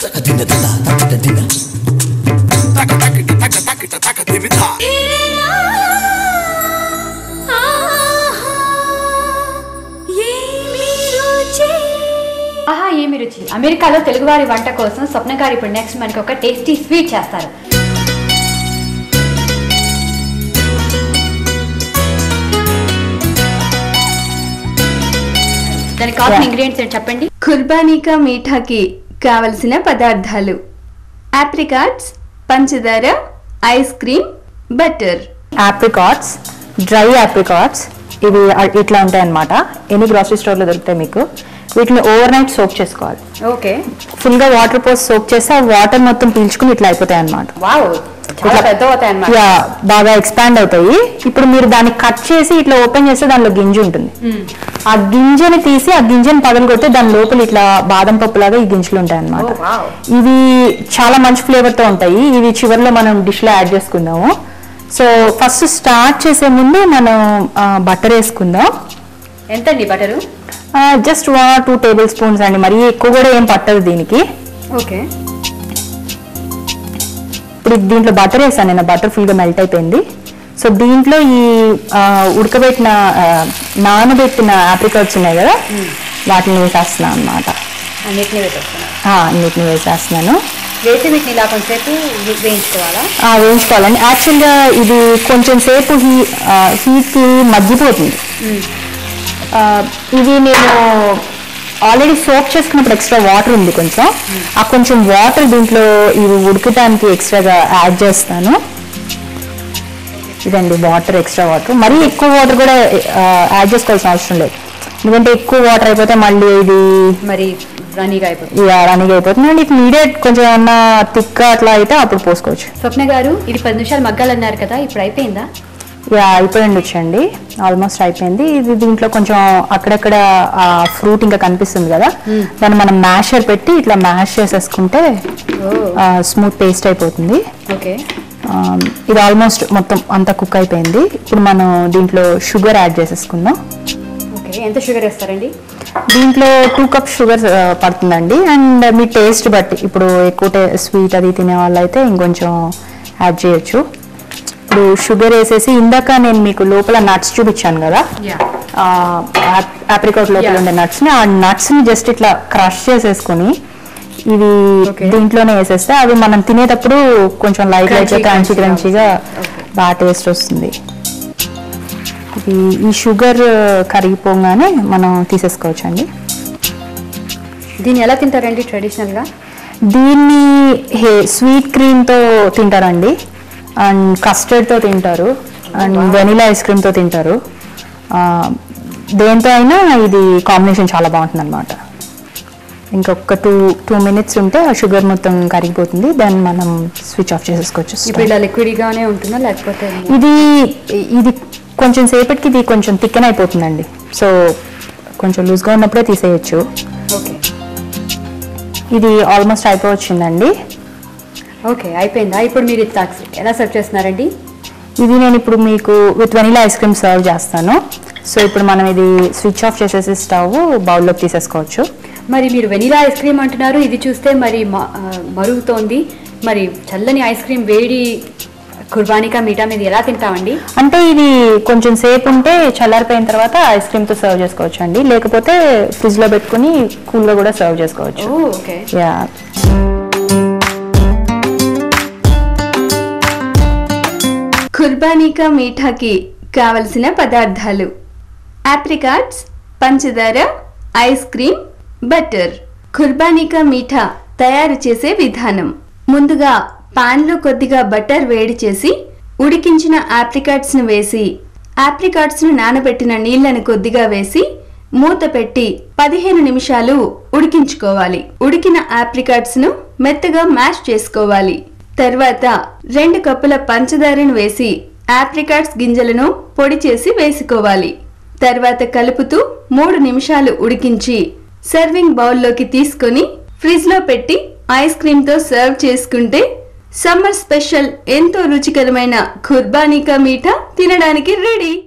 ఆహా ఏమి రుచి అమెరికాలో తెలుగువారి వంట కోసం స్వప్న గారు ఇప్పుడు నెక్స్ట్ మనకి ఒక టేస్టీ స్వీట్ చేస్తారు దానికి కావాల్సిన Yeah. ఇంగ్రీడియంట్స్ ఏంటి చెప్పండి కుర్బానీకా మీఠాకి కావలసిన పదార్థాలు ఆప్రికాట్స్ పంచదార ice cream butter apricots dry apricots ఇవి అ- ఇట్లా ఉంటాయి అనమాట ఎన్ని గ్రాసరీ స్టోర్లో దొరుకుతాయి మీకు వీటిని ఓవర్ నైట్ సోక్ చేసుకోవాలి ఓకే ఫుల్గా వాటర్ పోసి సోక్ చేస్తే ఆ వాటర్ మొత్తం పీల్చుకుని ఇట్లా అయిపోతాయి అనమాట వావ్ చాలా పెద్ద అవుతాయి అన్నమాట యా బాగా ఎక్స్పాండ్ అవుతాయి ఇప్పుడు మీరు దాన్ని కట్ చేసి ఇట్లా ఓపెన్ చేస్తే దానిలో గింజ ఉంటుంది ఆ గింజని తీసి ఆ గింజని పగలు కొడితే దాని లోపల ఇట్లా బాదం పప్పు లాగా ఈ గింజలు ఉంటాయి అనమాట Oh, wow. ఇవి చాలా మంచి ఫ్లేవర్ తో ఉంటాయి ఇవి చివరిలో మనం డిష్ లో యాడ్ చేసుకుందాము సో ఫస్ట్ స్టార్ట్ చేసే ముందు మనం బటర్ వేసుకుందాం ఎంతండి butter just one two tablespoons అండి మరి ఎక్కువ కూడా ఏం పట్టదు దీనికి ఓకే ఇప్పుడు దీంట్లో బటర్ వేసాను నేను బటర్ ఫుల్గా మెల్ట్ అయిపోయింది సో దీంట్లో ఈ ఆ, ఉడకబెట్టిన ఆ, నానబెట్టిన ఆప్రికాట్స్ ఉన్నాయి కదా వాటిని వేసేస్తున్నాను అనమాట అన్నిటిని వేసేస్తున్నాను అన్నిటిని వేసేస్తున్నాను వేసి వీటిని ఇలా కొంతసేపు వే- వేయించుకోవాలా ఆ, వేయించుకోవాలండి యాక్చువల్గా ఇది కొంచెం సేపు హీ హీట్కి మగ్గిపోతుంది ఆ, ఇది నేను ఆల్రెడీ సోప్ చేసుకున్నప్పుడు ఎక్స్ట్రా వాటర్ ఉంది కొంచెం ఆ కొంచెం వాటర్ దీంట్లో ఇవి ఉడకటానికి ఎక్స్ట్రాగా యాడ్ చేస్తాను ఇదండి వాటర్ ఎక్స్ట్రా వాటర్ మరీ ఎక్కువ వాటర్ కూడా యాడ్ చేసుకోవాల్సిన అవసరం లేదు ఎందుకంటే ఎక్కువ వాటర్ అయిపోతే మళ్ళీ ఇది మరి రనీగా అయిపోతుంది ఇక రన్నింగ్ అయిపోతుంది అండ్ ఇఫ్ నీడెడ్ కొంచెం ఏమన్నా తిక్క అట్లా అయితే అప్పుడు పోసుకోవచ్చు స్వప్న గారు ఇది పది నిమిషాలు మగ్గాలన్నారు కదా ఇప్పుడు అయిపోయిందా యా అయిపోయింది వచ్చండి ఆల్మోస్ట్ అయిపోయింది ఇది దీంట్లో కొంచెం అక్కడక్కడ ఆ ఫ్రూట్ ఇంకా కనిపిస్తుంది కదా దాన్ని మనం మ్యాషర్ పెట్టి ఇట్లా మ్యాష్ చేసేసుకుంటే స్మూత్ పేస్ట్ అయిపోతుంది ఓకే ఆ, ఇది ఆల్మోస్ట్ మొత్తం అంతా కుక్ అయిపోయింది ఇప్పుడు మనం దీంట్లో షుగర్ యాడ్ చేసేసుకుందాం ఓకే ఎంత షుగర్ వేస్తారండి దీంట్లో టూ కప్ షుగర్ పడుతుందండి అండ్ మీ టేస్ట్ బట్టి ఇప్పుడు ఎక్కువ స్వీట్ అది తినే వాళ్ళైతే ఇంకొంచెం యాడ్ చేయొచ్చు ఇప్పుడు షుగర్ వేసేసి ఇందాక నేను మీకు లోపల నట్స్ చూపించాను కదా యా ఆప్రికాట్ లోపల Yeah. ఉండే nuts ని ఆ nuts ని జస్ట్ ఇట్లా క్రష్ చేసేసుకొని ఇవి Okay. దీంట్లోనే వేసేస్తే అవి మనం తినేటప్పుడు కొంచెం light light Crunchy, crunchy crunchy క్రంచీగా Okay. బాగా టేస్ట్ వస్తుంది ఇది ఈ షుగర్ కరిగిపోగానే మనం తీసేసుకోవచ్చండి దీన్ని ఎలా తింటారండి ట్రెడిషనల్ గా దీన్ని హే స్వీట్ క్రీమ్తో తింటారండి అండ్ కస్టర్డ్తో తింటారు అండ్ వెనిలా ఐస్ క్రీమ్తో తింటారు ఆ, దేంతో అయినా ఇది కాంబినేషన్ చాలా బాగుంటుంది అనమాట ఇంకొక టూ టూ మినిట్స్ ఉంటే ఆ షుగర్ మొత్తం కరిగిపోతుంది దాన్ని మనం స్విచ్ ఆఫ్ చేసేసుకోవచ్చు ఇప్పుడు ఇలా లిక్విడ్ గానే ఉంటుందా లేకపోతే ఇది ఇది కొంచెం సేపటికి ఇది కొంచెం థిక్కన్ అయిపోతుందండి సో కొంచెం లూజ్గా ఉన్నప్పుడే తీసేయచ్చు ఓకే ఇది ఆల్మోస్ట్ అయిపోవచ్చిందండి ఓకే అయిపోయిందా ఇప్పుడు మీరు ఇది తాక్స్- ఎలా సర్వ్ చేస్తున్నారండి ఇది నేను ఇప్పుడు మీకు with vanilla ice cream serve చేస్తాను సో ఇప్పుడు మనం ఇది స్విచ్ ఆఫ్ చేసేసి స్టవ్ బౌల్లోకి తీసేసుకోవచ్చు మరి మీరు వెనిలా ఐస్ క్రీమ్ అంటున్నారు ఇది చూస్తే మరి మ- ఆ, మరుగుతోంది మరి చల్లని ఐస్ క్రీమ్ వేడి కుర్బానికా మీఠా మీద ఎలా తింటామండి అంటే ఇది కొంచెం సేపు ఉంటే చల్లారిపోయిన తర్వాత ఐస్ క్రీమ్తో సర్వ్ చేసుకోవచ్చు అండి లేకపోతే ఫ్రిడ్జ్లో పెట్టుకుని కూల్గా కూడా సర్వ్ చేసుకోవచ్చు ఓ ఓకే యా కుర్బానీకా మీఠాకి కావలసిన పదార్థాలు ఆప్రికాట్స్ పంచదార ఐస్ క్రీమ్ బటర్ కుర్బానీకా మీఠా తయారు చేసే విధానం ముందుగా పాన్లో కొద్దిగా బటర్ వేడి చేసి ఉడికించిన ఆప్రికాట్స్ ను వేసి ఆప్రికాట్స్ ను నానబెట్టిన నీళ్లను కొద్దిగా వేసి మూత పెట్టి పదిహేను నిమిషాలు ఉడికించుకోవాలి ఉడికిన ఆప్రికాట్స్ ను మెత్తగా మ్యాష్ చేసుకోవాలి తర్వాత రెండు కప్పుల పంచదారను వేసి ఆప్రికాట్స్ గింజలను పొడి చేసి వేసుకోవాలి తర్వాత కలుపుతూ మూడు నిమిషాలు ఉడికించి సర్వింగ్ బౌల్లోకి తీసుకొని ఫ్రిడ్జ్ లో పెట్టి ఐస్ క్రీమ్ తో సర్వ్ చేసుకుంటే సమ్మర్ స్పెషల్ ఎంతో రుచికరమైన ఖుర్బానికా మీఠా తినడానికి రెడీ